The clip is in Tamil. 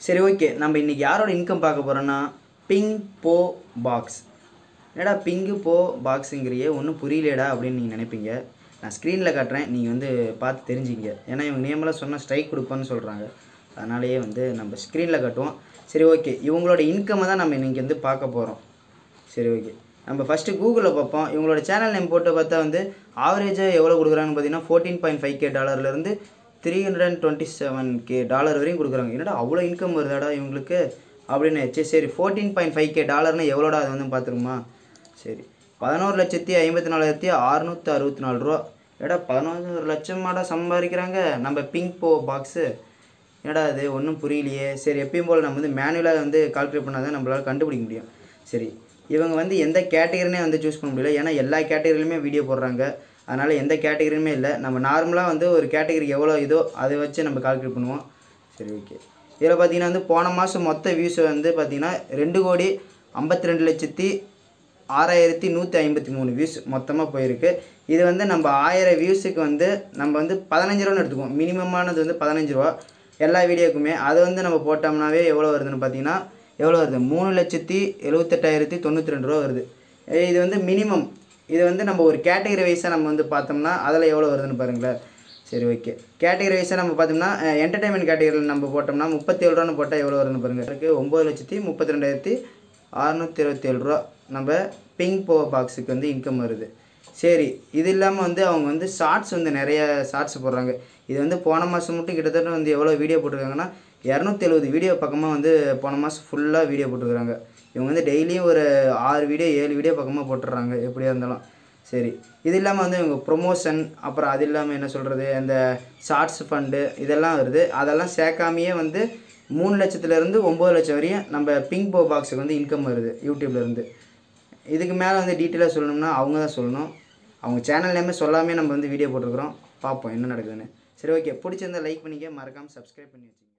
சரி ஓகே நம்ம இன்றைக்கி யாரோட இன்கம் பார்க்க போகிறோன்னா பிங் போ பாக்ஸ் என்னடா பிங்கு போ பாக்ஸுங்கிறியே ஒன்றும் புரியலடா அப்படின்னு நீங்கள் நினைப்பீங்க நான் ஸ்க்ரீனில் காட்டுறேன் நீங்கள் வந்து பார்த்து தெரிஞ்சுங்க ஏன்னா இவங்க நேமெல்லாம் சொன்னால் ஸ்ட்ரைக் கொடுப்பேன்னு சொல்கிறாங்க அதனாலேயே வந்து நம்ம ஸ்க்ரீனில் காட்டுவோம் சரி ஓகே இவங்களோட இன்கம்மை தான் நம்ம இன்றைக்கி வந்து பார்க்க போகிறோம் சரி ஓகே நம்ம ஃபஸ்ட்டு கூகுளில் பார்ப்போம் இவங்களோட சேனல் நேம் போட்டு பார்த்தா வந்து ஆவரேஜாக எவ்வளோ கொடுக்குறாங்கன்னு பார்த்தீங்கன்னா ஃபோர்டீன் பாயிண்ட் ஃபைவ் கே டாலர்லேருந்து three hundred and twenty seven K dollar வரையும் கொடுக்குறாங்க என்னடா அவ்வளோ இன்கம் வருதாடா இவங்களுக்கு அப்படின்னு சரி சரி ஃபோர்டீன் பாயிண்ட் ஃபைவ் கே டாலர்னு எவ்வளோடா அது வந்து பார்த்துருமா சரி பதினோரு லட்சத்தி ஐம்பத்தி நாலாயிரத்தி அறுநூற்றி அறுபத்தி நாலு ரூபா ஏடா பதினோரு லட்சமாடா சம்பாதிக்கிறாங்க நம்ம பிங்க் போ பாக்ஸு என்னடா அது ஒன்றும் புரியலையே சரி எப்பயும் போல் நம்ம வந்து மேனுவலாக வந்து கால்குலேட் பண்ணால் தான் நம்மளால் கண்டுபிடிக்க முடியும் சரி இவங்க வந்து எந்த கேட்டகரினே வந்து சூஸ் பண்ண முடியல ஏன்னா எல்லா கேட்டகரியிலுமே வீடியோ போடுறாங்க அதனால் எந்த கேட்டகரியுமே இல்லை நம்ம நார்மலாக வந்து ஒரு கேட்டகரிக்கு எவ்வளோ இதோ அதை வச்சு நம்ம கால்குலேட் பண்ணுவோம் சரி ஓகே இதில் பார்த்தீங்கன்னா வந்து போன மாதம் மொத்த வியூஸ் வந்து பார்த்தீங்கன்னா ரெண்டு கோடி ஐம்பத்தி ரெண்டு லட்சத்தி ஆறாயிரத்தி நூற்றி ஐம்பத்தி மூணு வியூஸ் மொத்தமாக போயிருக்கு இது வந்து நம்ம ஆயிரம் வியூஸுக்கு வந்து நம்ம வந்து பதினஞ்சு ரூபான்னு எடுத்துக்குவோம் மினிமமானது வந்து பதினஞ்சு ரூபா எல்லா வீடியோக்குமே அதை வந்து நம்ம போட்டோம்னாவே எவ்வளோ வருதுன்னு பார்த்தீங்கன்னா எவ்வளோ வருது மூணு லட்சத்தி எழுபத்தெட்டாயிரத்தி தொண்ணூற்றி ரெண்டு ரூபா வருது ஏய், இது வந்து மினிமம் இது வந்து நம்ம ஒரு கேட்டகரி வைஸாக நம்ம வந்து பார்த்தோம்னா அதில் எவ்வளோ வருதுன்னு பாருங்களேன் சரி ஓகே கேட்டகரி வைஸாக நம்ம பார்த்தோம்னா என்டர்டைன்மெண்ட் கேட்டகரியில் நம்ம போட்டோம்னா முப்பத்தி ஏழு ரூபான்னு போட்டால் எவ்வளோ வருதுன்னு பாருங்கள் இருக்குது ஒம்பது லட்சத்தி முப்பத்தி ரெண்டாயிரத்தி அறநூற்றி இருபத்தேழு ரூபா நம்ம பிங்க் போ பாக்ஸுக்கு வந்து இன்கம் வருது சரி இது இல்லாமல் வந்து அவங்க வந்து ஷார்ட்ஸ் வந்து நிறைய ஷார்ட்ஸ் போடுறாங்க இது வந்து போன மாதம் மட்டும் கிட்டத்தட்ட வந்து எவ்வளோ வீடியோ போட்டிருக்காங்கன்னா இரநூத்தி எழுபது வீடியோ பக்கமாக வந்து போன மாதம் ஃபுல்லாக வீடியோ போட்டிருக்காங்க இவங்க வந்து டெய்லியும் ஒரு ஆறு வீடியோ ஏழு வீடியோ பக்கமாக போட்டுடுறாங்க எப்படியா இருந்தாலும் சரி இது இல்லாமல் வந்து இவங்க ப்ரொமோஷன் அப்புறம் அது இல்லாமல் என்ன சொல்கிறது அந்த ஷார்ட்ஸ் ஃபண்டு இதெல்லாம் வருது அதெல்லாம் சேர்க்காமையே வந்து மூணு லட்சத்துலேருந்து ஒம்பது லட்சம் வரையும் நம்ம பிங்க் போ பாக்ஸுக்கு வந்து இன்கம் வருது யூடியூப்லேருந்து இதுக்கு மேலே வந்து டீட்டெயிலாக சொல்லணும்னா அவங்க தான் சொல்லணும் அவங்க சேனல் நேமே சொல்லாமே நம்ம வந்து வீடியோ போட்டிருக்கிறோம் பார்ப்போம் என்ன நடக்குதுன்னு சரி ஓகே பிடிச்சிருந்தா லைக் பண்ணிக்க மறக்காமல் சப்ஸ்கிரைப் பண்ணி வச்சுக்கோங்க